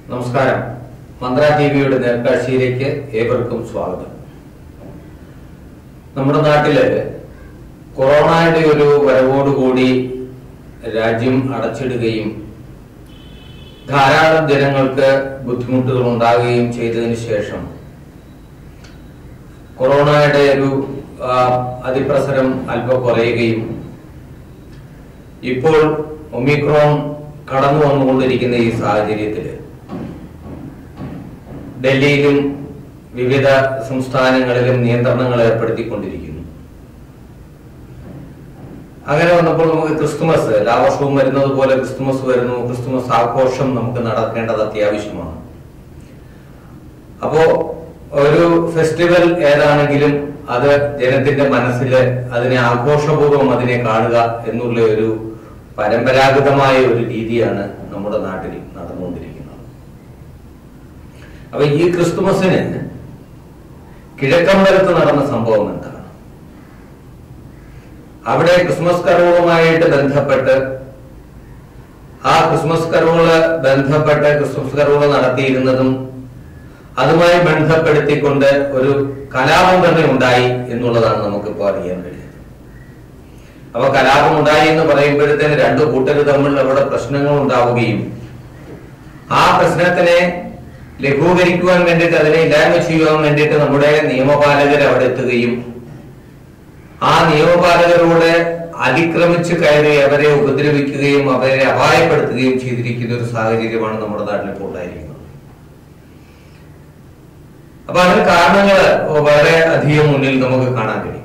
നമസ്കാരം മന്ത്ര ടി വിയുടെ നേർക്കാഴ്ചയിലേക്ക് ഏവർക്കും സ്വാഗതം നമ്മുടെ നാട്ടില് കൊറോണയുടെ ഒരു വരവോടുകൂടി രാജ്യം അടച്ചിടുകയും ധാരാളം ജനങ്ങൾക്ക് ബുദ്ധിമുട്ടുകൾ ഉണ്ടാകുകയും ചെയ്തതിനു ശേഷം കൊറോണയുടെ ഒരു ആ, അതിപ്രസരം അല്പം കുറയുകയും ഇപ്പോൾ ഒമിക്രോൺ കടന്നു വന്നുകൊണ്ടിരിക്കുന്ന ഈ സാഹചര്യത്തിൽ ഡൽഹിയിലും വിവിധ സംസ്ഥാനങ്ങളിലും നിയന്ത്രണങ്ങൾ ഏർപ്പെടുത്തിക്കൊണ്ടിരിക്കുന്നു അങ്ങനെ വന്നപ്പോൾ നമുക്ക് ക്രിസ്തുമസ് എല്ലാ വർഷവും വരുന്നത് പോലെ ക്രിസ്തുമസ് വരുന്നു ക്രിസ്തുമസ് ആഘോഷം നമുക്ക് നടക്കേണ്ടത് അത്യാവശ്യമാണ് അപ്പോ ഒരു ഫെസ്റ്റിവൽ ഏതാണെങ്കിലും അത് ജനത്തിന്റെ മനസ്സിൽ അതിനെ ആഘോഷപൂർവ്വം അതിനെ കാണുക എന്നുള്ള ഒരു പരമ്പരാഗതമായ ഒരു രീതിയാണ് നമ്മുടെ നാട്ടിൽ നടന്നുകൊണ്ടിരിക്കുന്നത് അപ്പൊ ഈ ക്രിസ്തുമസിന് കിഴക്കമ്പലത്ത് നടന്ന സംഭവം എന്താണ് അവിടെ ക്രിസ്മസ് കരോളുമായിട്ട് ബന്ധപ്പെട്ട് ആ ക്രിസ്മസ് കരോള് ബന്ധപ്പെട്ട് ക്രിസ്മസ് കരോള് നടത്തിയിരുന്നതും അതുമായി ബന്ധപ്പെടുത്തിക്കൊണ്ട് ഒരു കലാപം തന്നെ ഉണ്ടായി എന്നുള്ളതാണ് നമുക്കിപ്പോൾ അറിയാൻ കഴിയുന്നത് അപ്പൊ കലാപം ഉണ്ടായി എന്ന് പറയുമ്പോഴത്തേന് രണ്ടു കൂട്ടർ തമ്മിൽ അവിടെ പ്രശ്നങ്ങൾ ഉണ്ടാവുകയും ആ പ്രശ്നത്തിനെ ലഘൂകരിക്കുവാൻ വേണ്ടിയിട്ട് അതിനെ ഇല്ലായ്മ ചെയ്യുവാൻ വേണ്ടിയിട്ട് നമ്മുടെ നിയമപാലകർ അവിടെ എത്തുകയും ആ നിയമപാലകരോട് അതിക്രമിച്ച് കയറി അവരെ ഉപദ്രവിക്കുകയും അവരെ അപായപ്പെടുത്തുകയും ചെയ്തിരിക്കുന്ന ഒരു സാഹചര്യമാണ് നമ്മുടെ നാട്ടിൽ ഇപ്പോൾ ഉണ്ടായിരിക്കുന്നത് അപ്പൊ അതിന് കാരണങ്ങൾ വളരെ അധികം മുന്നിൽ നമുക്ക് കാണാൻ കഴിയും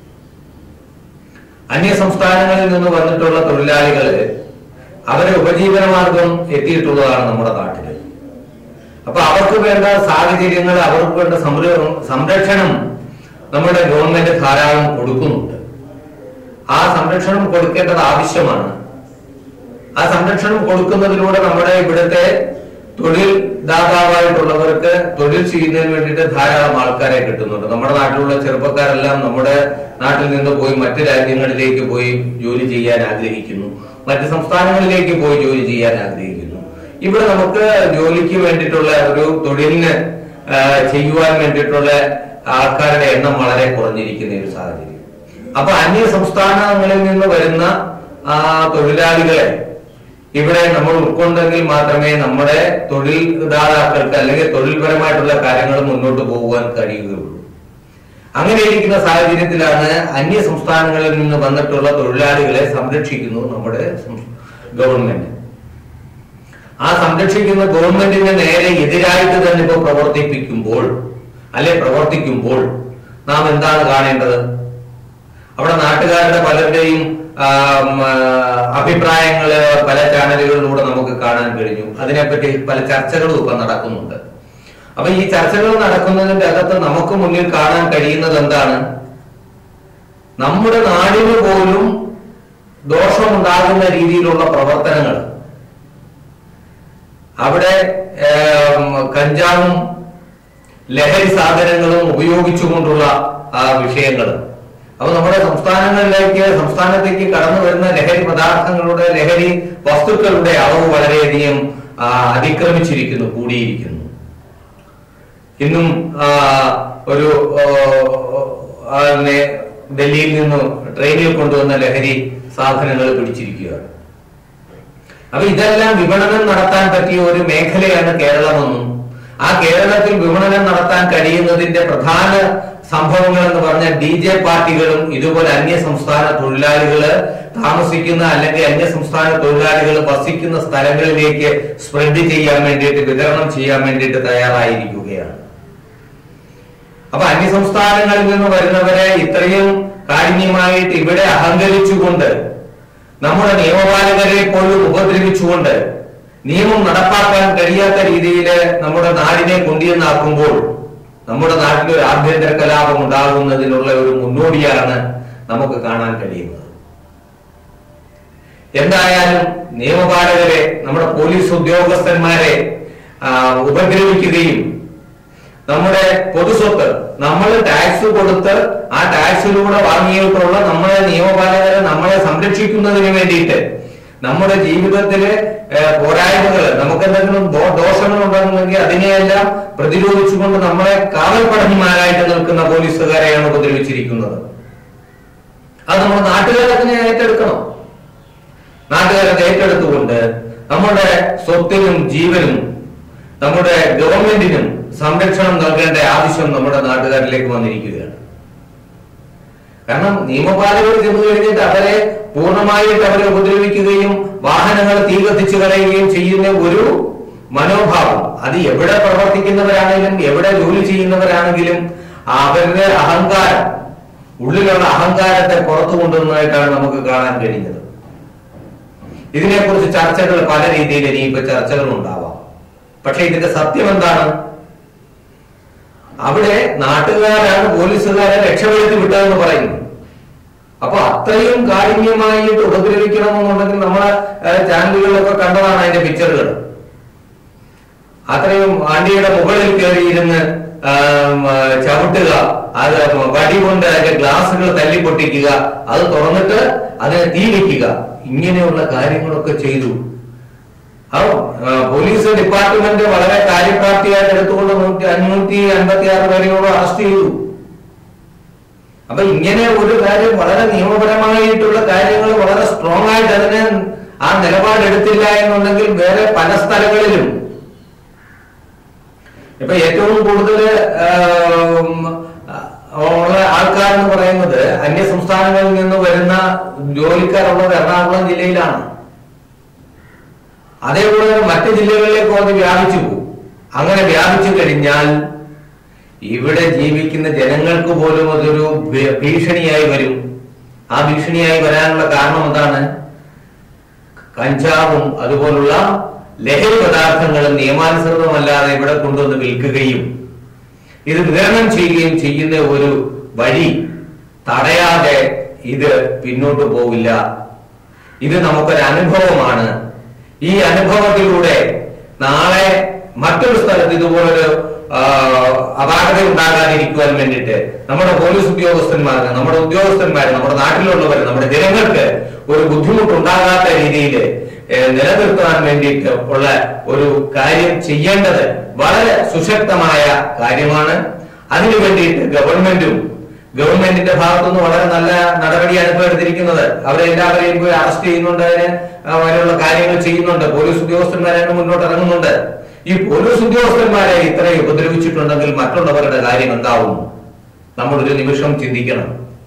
അന്യ സംസ്ഥാനങ്ങളിൽ നിന്ന് വന്നിട്ടുള്ള തൊഴിലാളികള് അവരെ ഉപജീവനമാർഗം എത്തിയിട്ടുള്ളതാണ് നമ്മുടെ നാട്ടില് അപ്പൊ അവർക്ക് വേണ്ട സാഹചര്യങ്ങൾ അവർക്ക് വേണ്ട സംര- സംരക്ഷണം നമ്മുടെ ഗവൺമെന്റ് ധാരാളം കൊടുക്കുന്നുണ്ട് ആ സംരക്ഷണം കൊടുക്കേണ്ടത് ആവശ്യമാണ് ആ സംരക്ഷണം കൊടുക്കുന്നതിലൂടെ നമ്മുടെ ഇവിടുത്തെ തൊഴിൽ ദാതാവായിട്ടുള്ളവർക്ക് തൊഴിൽ ചെയ്യുന്നതിന് വേണ്ടിയിട്ട് ധാരാളം ആൾക്കാരെ കിട്ടുന്നുണ്ട് നമ്മുടെ നാട്ടിലുള്ള ചെറുപ്പക്കാരെല്ലാം നമ്മുടെ നാട്ടിൽ നിന്ന് പോയി മറ്റ് രാജ്യങ്ങളിലേക്ക് പോയി ജോലി ചെയ്യാൻ ആഗ്രഹിക്കുന്നു മറ്റ് സംസ്ഥാനങ്ങളിലേക്ക് പോയി ജോലി ചെയ്യാൻ ആഗ്രഹിക്കുന്നു ഇവിടെ നമുക്ക് ജോലിക്ക് വേണ്ടിയിട്ടുള്ള ഒരു തൊഴിലിന് ആ, ചെയ്യുവാൻ വേണ്ടിയിട്ടുള്ള ആൾക്കാരുടെ എണ്ണം വളരെ കുറഞ്ഞിരിക്കുന്ന ഒരു സാഹചര്യം അപ്പൊ അന്യ സംസ്ഥാനങ്ങളിൽ നിന്ന് വരുന്ന ആ തൊഴിലാളികളെ ഇവിടെ നമ്മൾ ഉൾക്കൊണ്ടെങ്കിൽ മാത്രമേ നമ്മുടെ തൊഴിൽ ദാതാക്കൾക്ക് അല്ലെങ്കിൽ തൊഴിൽപരമായിട്ടുള്ള കാര്യങ്ങൾ മുന്നോട്ട് പോകുവാൻ കഴിയുകയുള്ളൂ അങ്ങനെ ഇരിക്കുന്ന സാഹചര്യത്തിലാണ് അന്യ സംസ്ഥാനങ്ങളിൽ നിന്ന് വന്നിട്ടുള്ള തൊഴിലാളികളെ സംരക്ഷിക്കുന്നു നമ്മുടെ സം- ഗവൺമെന്റ് ആ സംരക്ഷിക്കുന്ന ഗവൺമെന്റിന് നേരെ എതിരായിട്ട് തന്നെ ഇപ്പൊ പ്രവർത്തിപ്പിക്കുമ്പോൾ അല്ലെ പ്രവർത്തിക്കുമ്പോൾ നാം എന്താണ് കാണേണ്ടത് അവിടെ നാട്ടുകാരുടെ പലരുടെയും ആ, ഉം, ആ, അഭിപ്രായങ്ങള് പല ചാനലുകളിലൂടെ നമുക്ക് കാണാൻ കഴിഞ്ഞു അതിനെപ്പറ്റി പല ചർച്ചകളും ഇപ്പൊ നടക്കുന്നുണ്ട് അപ്പൊ ഈ ചർച്ചകൾ നടക്കുന്നതിന്റെ അകത്ത് നമുക്ക് മുന്നിൽ കാണാൻ കഴിയുന്നത് എന്താണ് നമ്മുടെ നാടിന് പോലും ദോഷമുണ്ടാകുന്ന രീതിയിലുള്ള പ്രവർത്തനങ്ങൾ അവിടെ ഏം, കഞ്ചാവും ലഹരി സാധനങ്ങളും ഉപയോഗിച്ചുകൊണ്ടുള്ള ആ വിഷയങ്ങൾ അപ്പൊ നമ്മുടെ സംസ്ഥാനങ്ങളിലേക്ക് സംസ്ഥാനത്തേക്ക് കടന്നു വരുന്ന ലഹരി പദാർത്ഥങ്ങളുടെ ലഹരി വസ്തുക്കളുടെ അളവ് വളരെയധികം ആ, അതിക്രമിച്ചിരിക്കുന്നു കൂടിയിരിക്കുന്നു ഇന്നും ആ, ഒരു ഓ, ആളിനെ ഡൽഹിയിൽ നിന്ന് ട്രെയിനിൽ കൊണ്ടുവന്ന ലഹരി സാധനങ്ങൾ പിടിച്ചിരിക്കുകയാണ് അപ്പൊ ഇതെല്ലാം വിപണനം നടത്താൻ പറ്റിയ ഒരു മേഖലയാണ് കേരളമെന്നും ആ കേരളത്തിൽ വിപണനം നടത്താൻ കഴിയുന്നതിന്റെ പ്രധാന സംഭവങ്ങൾ എന്ന് പറഞ്ഞാൽ ഡി ജെ പാർട്ടികളും ഇതുപോലെ അന്യ സംസ്ഥാന തൊഴിലാളികള് താമസിക്കുന്ന അല്ലെങ്കിൽ അന്യ സംസ്ഥാന തൊഴിലാളികൾ വസിക്കുന്ന സ്ഥലങ്ങളിലേക്ക് സ്പ്രെഡ് ചെയ്യാൻ വേണ്ടിയിട്ട് വിതരണം ചെയ്യാൻ വേണ്ടിയിട്ട് തയ്യാറായിരിക്കുകയാണ് അപ്പൊ അന്യ സംസ്ഥാനങ്ങളിൽ നിന്ന് വരുന്നവരെ ഇത്രയും കാഠിന്യമായിട്ട് ഇവിടെ അഹങ്കരിച്ചുകൊണ്ട് നമ്മുടെ നിയമപാലകരെ പോലും ഉപദ്രവിച്ചുകൊണ്ട് നിയമം നടപ്പാക്കാൻ കഴിയാത്ത രീതിയിൽ നമ്മുടെ നാടിനെ കൊണ്ടുവന്നാക്കുമ്പോൾ നമ്മുടെ നാട്ടിൽ ഒരു ആഭ്യന്തര കലാപം ഉണ്ടാകുന്നതിനുള്ള ഒരു മുന്നോടിയാണ് നമുക്ക് കാണാൻ കഴിയുന്നത് എന്തായാലും നിയമപാലകരെ നമ്മുടെ പോലീസ് ഉദ്യോഗസ്ഥന്മാരെ ആ, ഉപദ്രവിക്കുകയും നമ്മുടെ പൊതുസ്വത്ത് നമ്മൾ ടാക്സ് കൊടുത്ത് ആ ടാക്സിലൂടെ വാങ്ങിയിട്ടുള്ള നമ്മളെ നിയമപാലകരെ നമ്മളെ സംരക്ഷിക്കുന്നതിന് വേണ്ടിയിട്ട് നമ്മുടെ ജീവിതത്തിലെ ഏഹ്, പോരായ്മകൾ നമുക്ക് എന്തെങ്കിലും ദോഷങ്ങൾ ഉണ്ടെന്നുണ്ടെങ്കിൽ അതിനെയെല്ലാം പ്രതിരോധിച്ചുകൊണ്ട് നമ്മളെ കാവൽപ്പടഞ്ഞിമാരായിട്ട് നിൽക്കുന്ന പോലീസുകാരെയാണ് ഉപദ്രവിച്ചിരിക്കുന്നത് അത് നമ്മൾ നാട്ടുകാരത്തിനെ ഏറ്റെടുക്കണം നാട്ടുകാരത്തെ ഏറ്റെടുത്തുകൊണ്ട് നമ്മുടെ സ്വത്തിനും ജീവനും നമ്മുടെ ഗവൺമെന്റിനും സംരക്ഷണം നൽകേണ്ട ആവശ്യം നമ്മുടെ നാട്ടുകാരിലേക്ക് വന്നിരിക്കുകയാണ് കാരണം നിയമപാലകർ ചെന്ന് കഴിഞ്ഞിട്ട് അവരെ പൂർണ്ണമായിട്ട് അവരെ ഉപദ്രവിക്കുകയും വാഹനങ്ങൾ തീ കത്തിച്ചു കളയുകയും ചെയ്യുന്ന ഒരു മനോഭാവം അത് എവിടെ പ്രവർത്തിക്കുന്നവരാണെങ്കിലും എവിടെ ജോലി ചെയ്യുന്നവരാണെങ്കിലും അവരുടെ അഹങ്കാരം ഉള്ളിലുള്ള അഹങ്കാരത്തെ പുറത്തു കൊണ്ടുവന്നതായിട്ടാണ് നമുക്ക് കാണാൻ കഴിഞ്ഞത് ഇതിനെക്കുറിച്ച് ചർച്ചകൾ പല രീതിയിൽ ഇനിയിപ്പോ ചർച്ചകൾ ഉണ്ടാവാം പക്ഷെ ഇതിന്റെ സത്യം എന്താണ് അവിടെ നാട്ടുകാരാണ് പോലീസുകാരെ രക്ഷപ്പെടുത്തി വിട്ടതെന്ന് പറയുന്നു അപ്പൊ അത്രയും കാഠിന്യമായിട്ട് ഉപദ്രവിക്കണമെന്നുണ്ടെങ്കിൽ നമ്മളെ ഏഹ്, ചാനലുകളിലൊക്കെ കണ്ടതാണ് അതിന്റെ പിക്ചറുകൾ അത്രയും വണ്ടിയുടെ മുകളിൽ കയറിയിരുന്ന് ആം, ആ, ചവിട്ടുക അത് വടി കൊണ്ട് അതിന്റെ ഗ്ലാസുകൾ തല്ലി പൊട്ടിക്കുക അത് തുറന്നിട്ട് അതിനെ തീ വെക്കുക ഇങ്ങനെയുള്ള കാര്യങ്ങളൊക്കെ ചെയ്തു അപ്പോൾ ആ, പോലീസ് ഡിപ്പാർട്ട്മെന്റ് വളരെ കാര്യപ്രാപ്തിയായിട്ട് എടുത്തുകൊണ്ട് നൂറ്റി അഞ്ഞൂറ്റി അൻപത്തി ആറ് പേരെയോളം അറസ്റ്റ് ചെയ്തു അപ്പൊ ഇങ്ങനെ ഒരു കാര്യം വളരെ നിയമപരമായിട്ടുള്ള കാര്യങ്ങൾ വളരെ സ്ട്രോങ് ആയിട്ട് അതിനെ ആ നിലപാടെടുത്തില്ല എന്നുണ്ടെങ്കിൽ വേറെ പല സ്ഥലങ്ങളിലും ഇപ്പൊ ഏറ്റവും കൂടുതൽ ഉള്ള ആൾക്കാരെന്ന് പറയുന്നത് അന്യ സംസ്ഥാനങ്ങളിൽ നിന്ന് വരുന്ന ജോലിക്കാരുള്ളത് എറണാകുളം ജില്ലയിലാണ് അതേപോലെ തന്നെ മറ്റ് ജില്ലകളിലേക്ക് അത് വ്യാപിച്ചു പോകും അങ്ങനെ വ്യാപിച്ചു കഴിഞ്ഞാൽ ഇവിടെ ജീവിക്കുന്ന ജനങ്ങൾക്ക് പോലും അതൊരു ഭീ- ഭീഷണിയായി വരും ആ ഭീഷണിയായി വരാനുള്ള കാരണം എന്താണ് കഞ്ചാവും അതുപോലുള്ള ലഹരി പദാർത്ഥങ്ങളും നിയമാനുസൃതമല്ലാതെ ഇവിടെ കൊണ്ടുവന്ന് വിൽക്കുകയും ഇത് വിതരണം ചെയ്യുകയും ചെയ്യുന്ന ഒരു വഴി തടയാതെ ഇത് പിന്നോട്ട് പോവില്ല ഇത് നമുക്കൊരു അനുഭവമാണ് ഈ അനുഭവത്തിലൂടെ നാളെ മറ്റൊരു സ്ഥലത്ത് ഇതുപോലൊരു ആ, അപാകത ഉണ്ടാകാതിരിക്കുവാൻ വേണ്ടിയിട്ട് നമ്മുടെ പോലീസ് ഉദ്യോഗസ്ഥന്മാർക്ക് നമ്മുടെ ഉദ്യോഗസ്ഥന്മാർ നമ്മുടെ നാട്ടിലുള്ളവർ നമ്മുടെ ജനങ്ങൾക്ക് ഒരു ബുദ്ധിമുട്ടുണ്ടാകാത്ത രീതിയിൽ നിലനിർത്താൻ വേണ്ടിയിട്ട് ഉള്ള ഒരു കാര്യം ചെയ്യേണ്ടത് വളരെ സുശക്തമായ കാര്യമാണ് അതിനു വേണ്ടിയിട്ട് ഗവൺമെന്റും ഗവൺമെന്റിന്റെ ഭാഗത്തുനിന്ന് വളരെ നല്ല നടപടിയാണ് ഇപ്പോൾ എടുത്തിരിക്കുന്നത് അവരെ എല്ലാവരെയും പോയി അറസ്റ്റ് ചെയ്യുന്നുണ്ട് അതിന് അതിനുള്ള കാര്യങ്ങൾ ചെയ്യുന്നുണ്ട് പോലീസ് ഉദ്യോഗസ്ഥന്മാരെ മുന്നോട്ട് ഇറങ്ങുന്നുണ്ട് ഈ പോലീസ് ഉദ്യോഗസ്ഥന്മാരെ ഇത്രയും ഉപദ്രവിച്ചിട്ടുണ്ടെങ്കിൽ മറ്റുള്ളവരുടെ കാര്യം എന്താവും നമ്മളൊരു നിമിഷം ചിന്തിക്കണം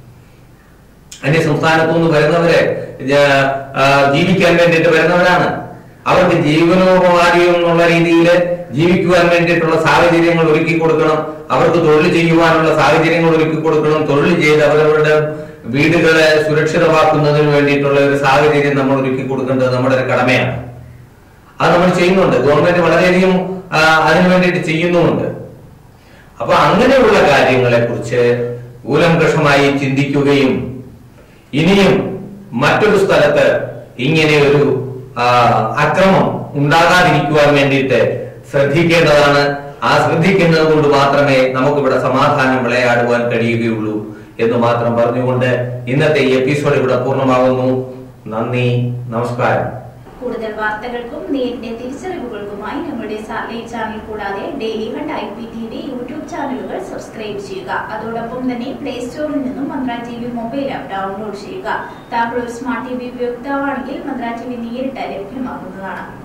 അന്യ സംസ്ഥാനത്തു നിന്ന് വരുന്നവരെ ജ- ആ, ജീവിക്കാൻ വേണ്ടിയിട്ട് വരുന്നവരാണ് അവർക്ക് ജീവനോപാധിയും എന്നുള്ള രീതിയിൽ ജീവിക്കുവാൻ വേണ്ടിയിട്ടുള്ള സാഹചര്യങ്ങൾ ഒരുക്കി കൊടുക്കണം അവർക്ക് തൊഴിൽ ചെയ്യുവാനുള്ള സാഹചര്യങ്ങൾ ഒരുക്കി കൊടുക്കണം തൊഴിൽ ചെയ്ത് അവരവരുടെ വീടുകളെ സുരക്ഷിതമാക്കുന്നതിന് വേണ്ടിയിട്ടുള്ള ഒരു സാഹചര്യം നമ്മൾ ഒരുക്കി കൊടുക്കേണ്ടത് നമ്മുടെ ഒരു കടമയാണ് അത് നമ്മൾ ചെയ്യുന്നുണ്ട് ഗവൺമെന്റ് വളരെയധികം ആ, അതിനു വേണ്ടിയിട്ട് ചെയ്യുന്നുമുണ്ട് അപ്പൊ അങ്ങനെയുള്ള കാര്യങ്ങളെ കുറിച്ച് കൂലംകഷമായി ചിന്തിക്കുകയും ഇനിയും മറ്റൊരു സ്ഥലത്ത് ഇങ്ങനെ ഒരു ആ, അക്രമം ഉണ്ടാകാതിരിക്കുവാൻ വേണ്ടിയിട്ട് ശ്രദ്ധിക്കേണ്ടതാണ് ആ ശ്രദ്ധിക്കുന്നത് കൊണ്ട് മാത്രമേ നമുക്കിവിടെ സമാധാനം വിളയാടുവാൻ കഴിയുകയുള്ളൂ എന്ന് മാത്രം പറഞ്ഞുകൊണ്ട് ഇന്നത്തെ ഈ എപ്പിസോഡ് ഇവിടെ പൂർണ്ണമാകുന്നു നന്ദി നമസ്കാരം കൂടുതൽ വാർത്തകൾക്കും നേരിന്റെ തിരിച്ചറിവുകൾക്കുമായി നമ്മുടെ സാറ്റലൈറ്റ് ചാനൽ കൂടാതെ Dailyhunt I P T V YouTube ചാനലുകൾ സബ്സ്ക്രൈബ് ചെയ്യുക അതോടൊപ്പം തന്നെ പ്ലേ സ്റ്റോറിൽ നിന്നും Mantra T V mobile app download ചെയ്യുക താങ്കൾ ഒരു സ്മാർട്ട് ടി വി ഉപയോക്താവാണെങ്കിൽ മന്ത്ര ടി വി നേരിട്ട് ലഭ്യമാകുന്നതാണ്